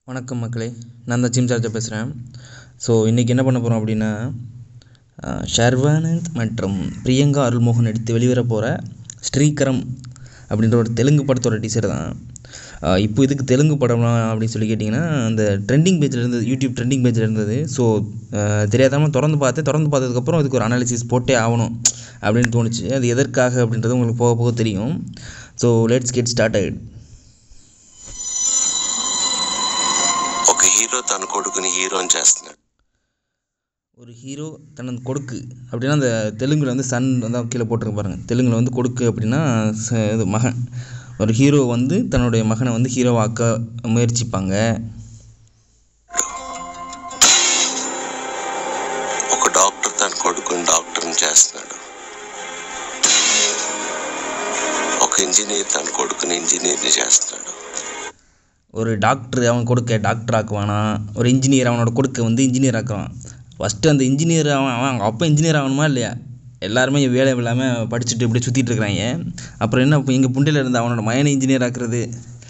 வணக்கம் மக்களே நான் தான் ஜிம் சார்ஜா பேசுகிறேன் ஸோ இன்றைக்கி என்ன பண்ண போகிறோம் அப்படின்னா ஷர்வானந்த் மற்றும் பிரியங்கா அருள்மோகன் நடித்து வெளிவர போகிற ஸ்ரீகரம் அப்படின்ற ஒரு தெலுங்கு படத்தோட டீசர் தான் ஆஹ் இப்போ இதுக்கு தெலுங்கு படம்லாம் அப்படின்னு சொல்லி கேட்டிங்கன்னா அந்த ட்ரெண்டிங் பேஜில் இருந்தது யூடியூப் ட்ரெண்டிங் பேஜில் இருந்தது ஸோ தெரியாதவங்க திறந்து பார்த்தேன் திறந்து பார்த்ததுக்கப்புறம் இதுக்கு ஒரு அனாலிசிஸ் போட்டே ஆகணும் அப்படின்னு தோணுச்சு அது எதற்காக அப்படின்றது உங்களுக்கு போக போக தெரியும் ஸோ லெட்ஸ் கெட் ஸ்டார்ட் ஆகிடு ఒక హీరో తన కొడుకుని హీరోని చేస్తున్నాడు ஒரு ஹீரோ தனது கொடுக்கு அப்படின்னா அந்த தெலுங்கில் வந்து சன் வந்து கீழே போட்டிருக்க பாருங்கள் தெலுங்கில் வந்து கொடுக்கு அப்படின்னா ச- இது மகன் ஒரு ஹீரோ வந்து தன்னுடைய மகனை வந்து ஹீரோவாக்க முயற்சிப்பாங்க ఒక డాక్టర్ తన కొడుకుని డాక్టర్ని చేస్తున్నాడు ఒక ఇంజనీర్ తన కొడుకుని ఇంజనీర్ని చేస్తున్నాడు ஒரு டாக்டர் அவன் கொடுக்க டாக்டர் ஆக்குவானா ஒரு இன்ஜினியர் அவனோட கொடுக்க வந்து இன்ஜினியர் ஆக்குவான் ஃபஸ்ட்டு அந்த இன்ஜினியர் அவன் அவன் அவங்க அப்பா இன்ஜினியர் ஆகணுமா இல்லையா எல்லாருமே வேலை இல்லாமல் படிச்சுட்டு இப்படி சுற்றிட்டு இருக்கிறாங்க அப்புறம் என்ன இப்போ எங்கள் புண்டையில் இருந்த அவனோட மயனை இன்ஜினியர் ஆக்குறது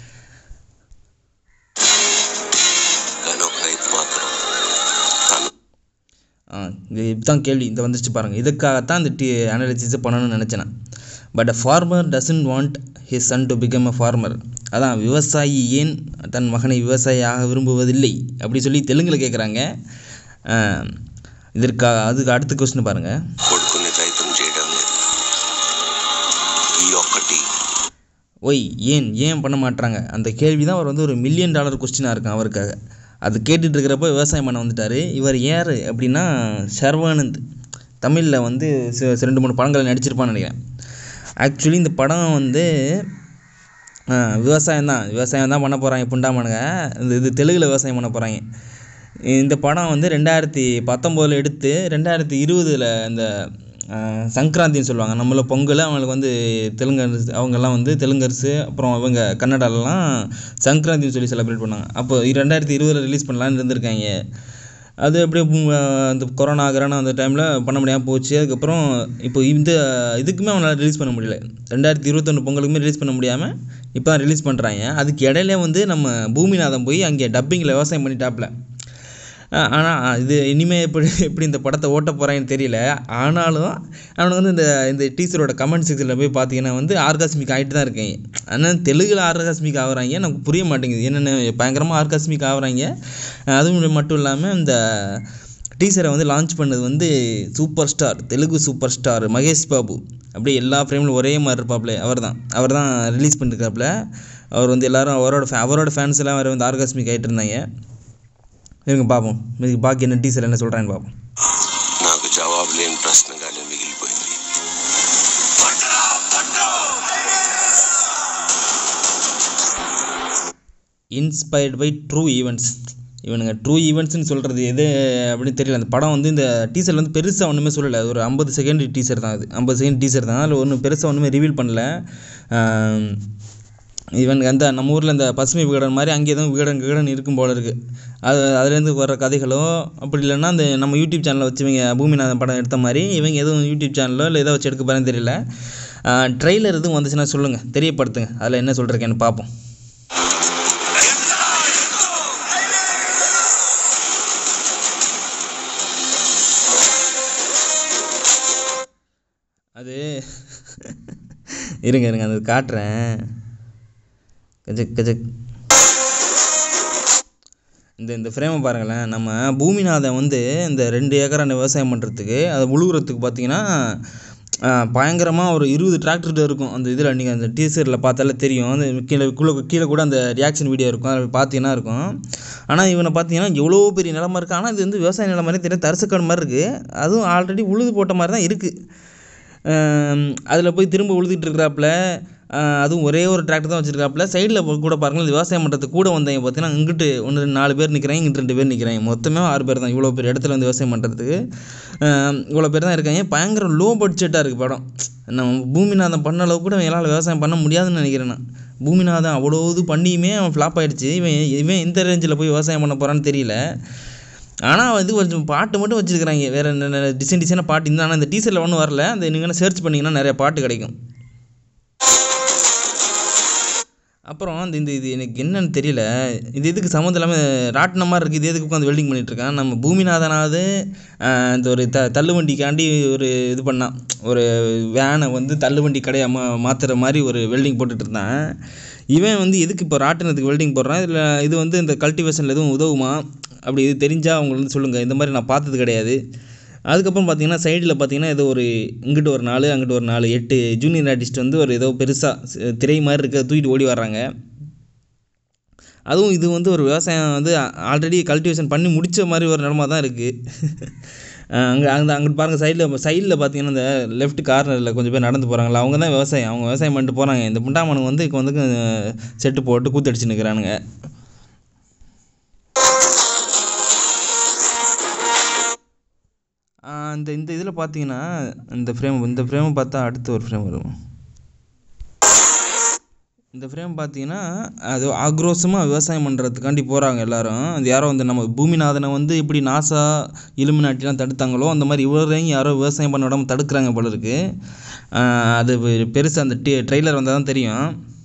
కానీ ఒక రైతు మాత్రం తను ஆ இது இதுதான் கேள்வி இந்த வந்துருச்சு பாருங்கள் இதுக்காகத்தான் இந்த டி அனாலிசிஸை பண்ணணும்னு நினச்சேன் but a farmer doesn't want his son to become a farmer அதான் விவசாயி ஏன் தன் மகனை விவசாயியாக விரும்புவதில்லை அப்படி சொல்லி தெலுங்கில் கேட்குறாங்க இதற்காக அதுக்கு அடுத்த கொஸ்டின் பாருங்கள் కొడుకుని రైతుని చేయడం లేదు ఈ ఒక్కటి ஒய் ஏன் ஏன் பண்ண மாட்றாங்க அந்த கேள்வி தான் அவர் வந்து ஒரு மில்லியன் டாலர் கொஸ்டினாக இருக்கும் அவருக்காக அது கேட்டுட்டு இருக்கிறப்ப விவசாயம் பண்ண வந்துட்டார் இவர் யார் அப்படின்னா சர்வானந்த் தமிழில் வந்து சி- சி- ரெண்டு மூணு படங்கள் நடிச்சிருப்பான்னு நினைக்கிறேன் ஆக்சுவலி இந்த படம் வந்து ஆ, விவசாயம் தான் விவசாயம் தான் பண்ண போகிறாங்க புண்டாமனுங்க இந்த இது தெலுங்கில் விவசாயம் பண்ண போகிறாங்க இந்த படம் வந்து ரெண்டாயிரத்தி பத்தொம்போதில் எடுத்து ரெண்டாயிரத்தி இருபதில் இந்த ஆ, சங்கராந்தின்னு சொல்லுவாங்க நம்மள பொங்கல் அவங்களுக்கு வந்து தெலுங்கரசு அவங்கெல்லாம் வந்து தெலுங்கரசு அப்புறம் இவங்க கன்னடாலலாம் சங்கராந்தின்னு சொல்லி செலிப்ரேட் பண்ணாங்க அப்போ ரெண்டாயிரத்தி இருபதில் ரிலீஸ் பண்ணலான்னு இருந்திருக்காங்க அது அப்படியே உம், அந்த கொரோனா கரோனா அந்த டைமில் பண்ண முடியாமல் போச்சு அதுக்கப்புறம் இப்போ இந்த இதுக்குமே அவனால் ரிலீஸ் பண்ண முடியல ரெண்டாயிரத்தி இருபத்தொன்று பொங்கலுக்குமே ரிலீஸ் பண்ண முடியாமல் இப்போ தான் ரிலீஸ் பண்ணுறாங்க அதுக்கு இடையில வந்து நம்ம பூமிநாதன் போய் அங்கே டப்பிங்கில் விவசாயம் பண்ணிட்டாப்புல ஆனால் இது இனிமேல் எப்படி எப்படி இந்த படத்தை ஓட்ட போகிறான்னு தெரியல ஆனாலும் அவனுக்கு வந்து இந்த இந்த டீச்சரோட கமெண்ட் செக்ஷனில் போய் பார்த்தீங்கன்னா வந்து ஆர்காஸ்மிக் ஆகிட்டு தான் இருக்காங்க ஆனால் தெலுங்கில் ஆர்காஸ்மிக் ஆகுறாங்க எனக்கு புரிய மாட்டேங்குது என்னென்ன பயங்கரமாக ஆர்காஸ்மிக் ஆகுறாங்க அதுவும் மட்டும் இல்லாமல் இந்த டீசரை வந்து லான்ச் பண்ணது வந்து super star Telugu super star Mahesh Babu அப்படியே எல்லா ஃப்ரேம்லையும் ஒரே மாதிரி இருப்பாப்புல அவர் தான் அவர் தான் ரிலீஸ் பண்ணியிருக்காப்புல அவர் வந்து எல்லாரும் அவரோட fa- அவரோட ஃபேன்ஸ் எல்லாம் வேறு வந்து ஆர்காஸ்மிக் ஆகிட்டு இருந்தாங்க இருங்க பார்ப்போம் இதுக்கு பாக்கி என்ன டீசர் என்ன சொல்கிறான்னு பார்ப்போம் నాకు జవాబు లేని ప్రశ్నగానే మిగిలిపోయింది இன்ஸ்பயர்ட் பை ட்ரூ ஈவெண்ட்ஸ் இவனுங்க ட்ரூ ஈவெண்ட்ஸ்னு சொல்கிறது எது அப்படின்னு தெரியல அந்த படம் வந்து இந்த டீசர் வந்து பெருசாக ஒன்றுமே சொல்லலை அது ஒரு ஐம்பது செகண்ட் டீசர் தான் அது ஐம்பது செகண்ட் டீசர் தான் அதில் ஒன்றும் பெருசாக ஒன்றுமே ரிவீல் பண்ணல இவனுக்கு அந்த நம்ம ஊரில் இந்த பசுமை விகடன் மாதிரி அங்கே எதுவும் விகடன் விகடன் இருக்கும் போல இருக்குது அது அதுலேருந்து வர்ற கதைகளோ அப்படி இல்லைன்னா அந்த நம்ம யூடியூப் சேனலில் வச்சு இவங்க பூமிநாதன் படம் எடுத்த மாதிரி இவங்க எதுவும் யூடியூப் சேனலோ இல்லை எதை வச்சு எடுக்க போகிறேன்னு தெரியல ட்ரெய்லர் எதுவும் வந்துச்சுன்னா சொல்லுங்கள் தெரியப்படுத்துங்க அதில் என்ன சொல்கிறீங்கன்னு பார்ப்போம் அது இருங்க இருங்க அது காட்டுறேன் கஜக் கஜக் இந்த இந்த ஃப்ரேமை பாருங்களேன் நம்ம பூமிநாதன் வந்து இந்த ரெண்டு ஏக்கரான விவசாயம் பண்ணுறதுக்கு அதை உழுவுறதுக்கு பார்த்தீங்கன்னா பயங்கரமாக ஒரு இருபது டிராக்டர்கிட்ட இருக்கும் அந்த இதில் நீங்கள் அந்த டீசரில் பார்த்தாலே தெரியும் அந்த கீழே கீழே கீழே கூட அந்த ரியாக்ஷன் வீடியோ இருக்கும் அதில் பார்த்தீங்கன்னா இருக்கும் ஆனால் இவனை பார்த்தீங்கன்னா எவ்வளோ பெரிய நிலமா இருக்குது ஆனால் இது வந்து விவசாய நிலம் மாதிரி தெரியும் தரிசுக்காடு மாதிரி இருக்குது அதுவும் ஆல்ரெடி உழுது போட்ட மாதிரி தான் இருக்குது அதில் போய் திரும்ப உழுதுட்டு இருக்கிறாப்புல அதுவும் ஒரே ஒரு டிராக்டர் தான் வச்சுருக்காப்புல சைடில் கூட பாருங்கள் விவசாயம் பண்ணுறதுக்கு கூட வந்தவங்க பார்த்தீங்கன்னா இங்கிட்டு ஒன்று ரெண்டு நாலு பேர் நிற்கிறாங்க இங்கிட்டு ரெண்டு பேர் நிற்கிறாங்க மொத்தமே ஆறு பேர் தான் இவ்வளோ பெரிய இடத்துல வந்து விவசாயம் பண்ணுறதுக்கு இவ்வளோ பேர் தான் இருக்காங்க பயங்கர லோ பட்ஜெட்டாக இருக்குது படம் நம்ம பூமிநாதன் பண்ண அளவுக்கு கூட என்னால் விவசாயம் பண்ண முடியாதுன்னு நினைக்கிறேன் நான் பூமிநாதன் அவ்வளோ இது பண்ணியுமே அவன் ஃப்ளாப் ஆயிடுச்சு இவன் இவன் எந்த ரேஞ்சில் போய் விவசாயம் பண்ண போகிறான்னு தெரியல ஆனால் வந்து கொஞ்சம் பாட்டு மட்டும் வச்சுருக்கிறாங்க வேறு டிசைன் டிசைனாக பாட்டு இந்த ஆனால் இந்த டீசரில் ஒன்றும் வரல அந்த நீங்கள் சர்ச் பண்ணிங்கன்னா நிறைய பாட்டு கிடைக்கும் அப்புறம் அந்த இந்த இது எனக்கு என்னன்னு தெரியல இது எதுக்கு சம்மந்தம் இல்லாமல் ராட்டின மாதிரி இருக்குது இது எதுக்கு உட்காந்து வெல்டிங் பண்ணிட்டு இருக்கான் நம்ம பூமிநாதனாவது ஆஹ், இந்த ஒரு த தள்ளுவண்டிக்காண்டி ஒரு இது பண்ணான் ஒரு வேனை வந்து தள்ளுவண்டி கடையை மா மாற்றுற மாதிரி ஒரு வெல்டிங் போட்டுட்டு இருந்தான் இவன் வந்து எதுக்கு இப்போ ராட்டினத்துக்கு வெல்டிங் போடுறான் இதில் இது வந்து இந்த கல்டிவேஷனில் எதுவும் உதவுமா அப்படி இது தெரிஞ்சால் அவங்க வந்து சொல்லுங்கள் இந்த மாதிரி நான் பார்த்தது கிடையாது அதுக்கப்புறம் பார்த்தீங்கன்னா சைடில் பார்த்தீங்கன்னா ஏதோ ஒரு இங்கிட்டு ஒரு நாலு அங்கிட்டு ஒரு நாலு எட்டு ஜூனியர் ஆர்டிஸ்ட் வந்து ஒரு ஏதோ பெருசாக திரை மாதிரி இருக்க தூக்கிட்டு ஓடி வர்றாங்க அதுவும் இது வந்து ஒரு விவசாயம் வந்து ஆல்ரெடி கல்டிவேஷன் பண்ணி முடிச்ச மாதிரி ஒரு நிலமா தான் இருக்குது அங்கே அந்த அங்கிட்டு பாருங்கள் சைடில் சைடில் பார்த்தீங்கன்னா இந்த லெஃப்ட் கார்னரில் கொஞ்சம் பேர் நடந்து போகிறாங்களா அவங்க தான் விவசாயம் அவங்க விவசாயம் பண்ணிட்டு போகிறாங்க இந்த புண்டாமனுங்க வந்து இப்போ வந்து செட்டு போட்டு கூத்தடிச்சு நிற்கிறானுங்க இந்த இந்த இதில் பார்த்தீங்கன்னா இந்த ஃப்ரேம் இந்த ஃப்ரேமை பார்த்தா அடுத்து ஒரு ஃப்ரேம் வரும் இந்த ஃப்ரேம் பார்த்தீங்கன்னா அது ஆக்ரோஷமாக விவசாயம் பண்ணுறதுக்காண்டி போகிறாங்க எல்லாரும் அது யாரோ வந்து நம்ம பூமிநாதனை வந்து எப்படி நாசா இலுமினாட்டிலாம் தடுத்தாங்களோ அந்த மாதிரி இவரையும் யாரோ விவசாயம் பண்ண விடாம தடுக்கிறாங்க போல இருக்கு ஆஹ் அது பெருசாக அந்த டி ட்ரெய்லர் வந்தால் தான் தெரியும்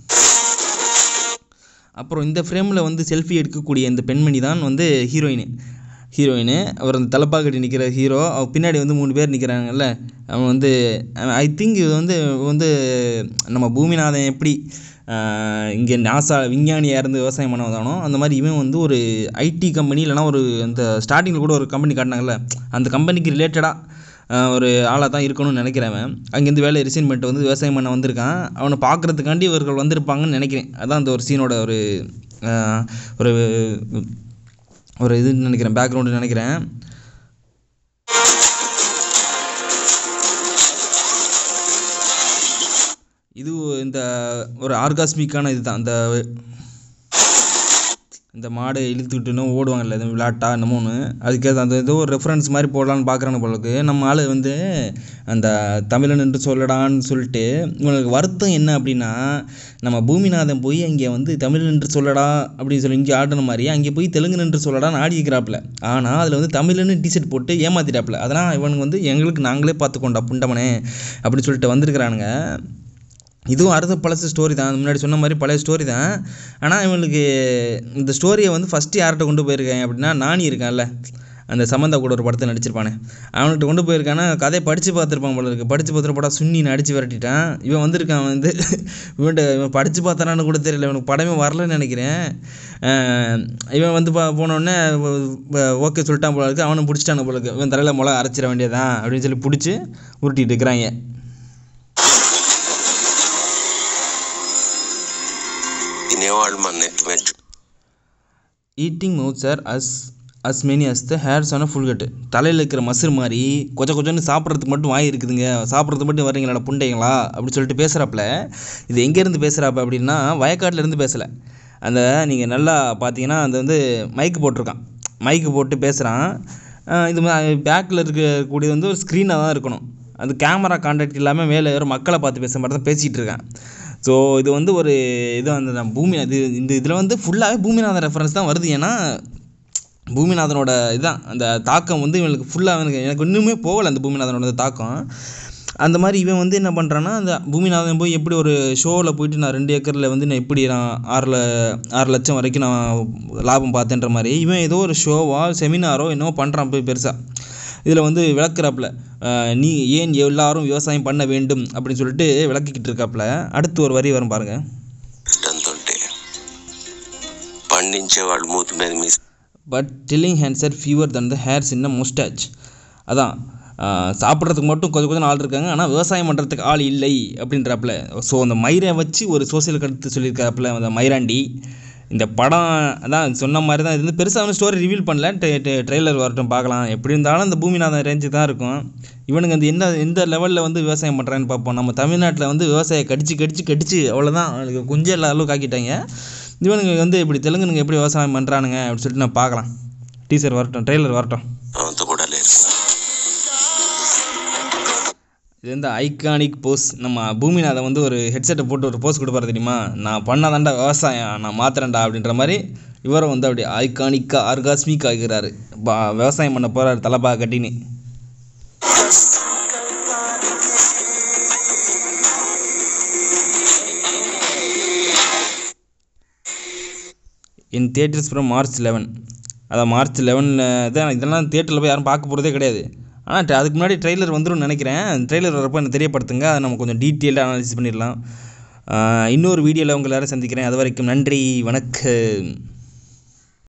அப்புறம் இந்த ஃப்ரேமில் வந்து செல்ஃபி எடுக்கக்கூடிய இந்த பெண்மணி தான் வந்து ஹீரோயின் ஹீரோயின் அவர் அந்த தலப்பா கட்டி நிற்கிற ஹீரோ அவ பின்னாடி வந்து மூணு பேர் நிற்கிறாங்கல்ல அவன் வந்து ஐ திங்க் இது வந்து இவ வந்து நம்ம பூமிநாதன் எப்படி இங்கே நாசா விஞ்ஞானியாக இருந்து விவசாயம் பண்ண வந்தானோ அந்த மாதிரி இவன் வந்து ஒரு ஐடி கம்பெனி இல்லைனா ஒரு அந்த ஸ்டார்டிங்கில் கூட ஒரு கம்பெனி காட்டினாங்கல்ல அந்த கம்பெனிக்கு ரிலேட்டடாக ஒரு ஆளாக தான் இருக்கணும்னு நினைக்கிறவன் அங்கேருந்து வேலையை ரிசைன் பண்ணிட்டு வந்து விவசாயம் பண்ண வந்திருக்கான் அவனை பார்க்குறதுக்காண்டி இவர்கள் வந்திருப்பாங்கன்னு நினைக்கிறேன் அதான் அந்த ஒரு சீனோட ஒரு ஆஹ், ஒரு ஒரு இதுன்னு நினைக்கிறேன் பேக்ரவுண்டு நினைக்கிறேன் இது இந்த ஒரு ஆர்காஸ்மிக்கான இதுதான் அந்த இந்த மாடை இழுத்துக்கிட்டுன்னு ஓடுவாங்கல்ல இது விளாட்டா என்னமோ ஒன்று அதுக்கு அந்த ஏதோ ஒரு ரெஃபரன்ஸ் மாதிரி போடலான்னு பார்க்குறாங்க போலக்கு நம்ம ஆள் வந்து அந்த தமிழன் என்று சொல்லடான்னு சொல்லிட்டு இவனுக்கு வருத்தம் என்ன அப்படின்னா நம்ம பூமிநாதன் போய் அங்கே வந்து தமிழன் என்று சொல்லடா அப்படின்னு சொல்லி இங்கே ஆடின மாதிரி அங்கே போய் தெலுங்கு என்று சொல்லடான்னு ஆடி இருக்கிறாப்புல ஆனால் அதில் வந்து தமிழ்னு டிஷர்ட் போட்டு ஏமாத்திட்டாப்புல அதெல்லாம் இவனுக்கு வந்து எங்களுக்கு நாங்களே பார்த்துக்கோண்டா புண்டமனே அப்படின்னு சொல்லிட்டு வந்திருக்கிறானுங்க இதுவும் அடுத்த பழசு ஸ்டோரி தான் முன்னாடி சொன்ன மாதிரி பழைய ஸ்டோரி தான் ஆனால் இவனுக்கு இந்த ஸ்டோரியை வந்து ஃபஸ்ட்டு யார்கிட்ட கொண்டு போயிருக்கேன் அப்படின்னா நானி இருக்கான்ல அந்த சமந்தா கூட ஒரு படத்தை நடிச்சிருப்பானே அவன்கிட்ட கொண்டு போயிருக்கானா கதையை படித்து பார்த்துருப்பான் போல இருக்கு படித்து பார்த்துட்டு படம் சுண்ணி நடிச்சு விரட்டிட்டான் இவன் வந்திருக்கான் வந்து இவன்கிட்ட இவன் படித்து பார்த்தானான்னு கூட தெரியல இவனுக்கு படமே வரலன்னு நினைக்கிறேன் அஹ் இவன் வந்து பா போனோடனே ஓகே சொல்லிட்டான் போல இருக்கு அவனை பிடிச்சிட்டானு போல இருக்கு இவன் தலையில் மிளகா அரைச்சிட வேண்டியதான் அப்படின்னு சொல்லி பிடிச்சி உருட்டிட்டு இருக்கிறாங்க తినేవాళ్ళు మన నెత్తి మీద eating mouths are as as many as the hairs on ஃபுல்கட்டு தலையில் இருக்கிற மசுறு மாதிரி கொச்ச கொச்சன்னு சாப்பிட்றதுக்கு மட்டும் வாய் இருக்குதுங்க சாப்பிட்றதுக்கு மட்டும் வரீங்களா புண்டைங்களா அப்படின்னு சொல்லிட்டு பேசுகிறாப்புல இது எங்கேருந்து பேசுகிறாப்ப அப்படின்னா வயக்காட்டுல இருந்து பேசலை அந்த நீங்கள் நல்லா பார்த்தீங்கன்னா அந்த வந்து மைக்கு போட்டிருக்கான் மைக்கு போட்டு பேசுகிறான் இது பேக்கில் இருக்கக்கூடியது வந்து ஒரு ஸ்க்ரீனாக தான் இருக்கணும் அது கேமரா கான்டாக்ட் இல்லாமல் மேலே யாரும் மக்களை பார்த்து பேசுகிற மாதிரி தான் பேசிகிட்டு இருக்கேன் ஸோ இது வந்து ஒரு இது அந்த நம்ம பூமி இது இந்த இதில் வந்து ஃபுல்லாகவே பூமிநாதன் ரெஃபரன்ஸ் தான் வருது ஏன்னா பூமிநாதனோட இதுதான் அந்த தாக்கம் வந்து இவனுக்கு ஃபுல்லாக எனக்கு எனக்கு இன்னுமே போகலை அந்த பூமிநாதனோட தாக்கம் அந்த மாதிரி இவன் வந்து என்ன பண்ணுறான்னா அந்த பூமிநாதன் போய் எப்படி ஒரு ஷோவில் போயிட்டு நான் ரெண்டு ஏக்கரில் வந்து நான் எப்படி நான் ஆறு ல ஆறு லட்சம் வரைக்கும் நான் லாபம் பார்த்தேன்ற மாதிரி இவன் ஏதோ ஒரு ஷோவோ செமினாரோ என்னவோ பண்ணுறான் போய் பெருசாக இதில் வந்து விளக்குறாப்புல அஹ், நீ ஏன் எல்லாரும் விவசாயம் பண்ண வேண்டும் அப்படின்னு சொல்லிட்டு விளக்கிக்கிட்டு இருக்காப்புல அடுத்து ஒரு வரி வரும் பாருங்கள் ఇష్టంతుంటే పండించేవాళ్ళు మూతి మీద మీ but tilling hands are fewer than the hairs in mustache அதான் ஆஹ், சாப்பிட்றதுக்கு மட்டும் கொஞ்சம் கொஞ்சம் ஆள் இருக்காங்க ஆனால் விவசாயம் பண்ணுறதுக்கு ஆள் இல்லை அப்படின்றாப்புல ஸோ அந்த மயிரை வச்சு ஒரு சோசியல் கருத்து சொல்லியிருக்காப்புல அந்த மயிராண்டி இந்த படம் அதான் சொன்ன மாதிரி தான் இது வந்து பெருசாக வந்து ஸ்டோரி ரிவீல் பண்ணல ட்ரெய்லர் வரட்டும் பார்க்கலாம் எப்படி இருந்தாலும் அந்த பூமிநாதன் ரேஞ்சு தான் இருக்கும் இவனுங்க அந்த எந்த எந்த லெவலில் வந்து விவசாயம் பண்ணுறான்னு பார்ப்போம் நம்ம தமிழ்நாட்டில் வந்து விவசாயம் கடிச்சு கடிச்சு கடிச்சு அவ்வளோதான் அவனுக்கு கொஞ்சம் எல்லா அளவுக்கு ஆக்கிட்டாங்க இவனுங்க வந்து இப்படி தெலுங்குனுங்க எப்படி விவசாயம் பண்ணுறானுங்க அப்படின்னு சொல்லிட்டு நான் பார்க்கலாம் டீசர் வரட்டும் ட்ரெய்லர் வரட்டும் అంత కూడా లేరు இது வந்து ஐகானிக் போஸ் நம்ம பூமிநாதன் வந்து ஒரு ஹெட்செட்டை போட்டு ஒரு போஸ் கொடுப்பாரு தெரியுமா நான் பண்ணாதாண்டா விவசாயம் நான் மாத்துறேன்டா அப்படின்ற மாதிரி இவரும் வந்து அப்படி ஐகானிக்காக ஆர்காஸ்மிக் ஆகிறாரு பா விவசாயம் பண்ண போகிறாரு தலப்பா கட்டின்னு in theatres from March eleven அதான் மார்ச் லெவனில் தான் இதெல்லாம் தியேட்டரில் போய் யாரும் பார்க்க போகிறதே கிடையாது ஆனால் அதுக்கு முன்னாடி ட்ரெய்லர் வந்துரும்னு நினைக்கிறேன் ட்ரெய்லர் வரப்போ எனக்கு தெரியப்படுத்துங்க அதை நம்ம கொஞ்சம் டீட்டெயிலாக அனாலிசிஸ் பண்ணிடலாம் ஆஹ் இன்னொரு வீடியோவில் உங்களை எல்லாரும் சந்திக்கிறேன் அது வரைக்கும் நன்றி வணக்கம்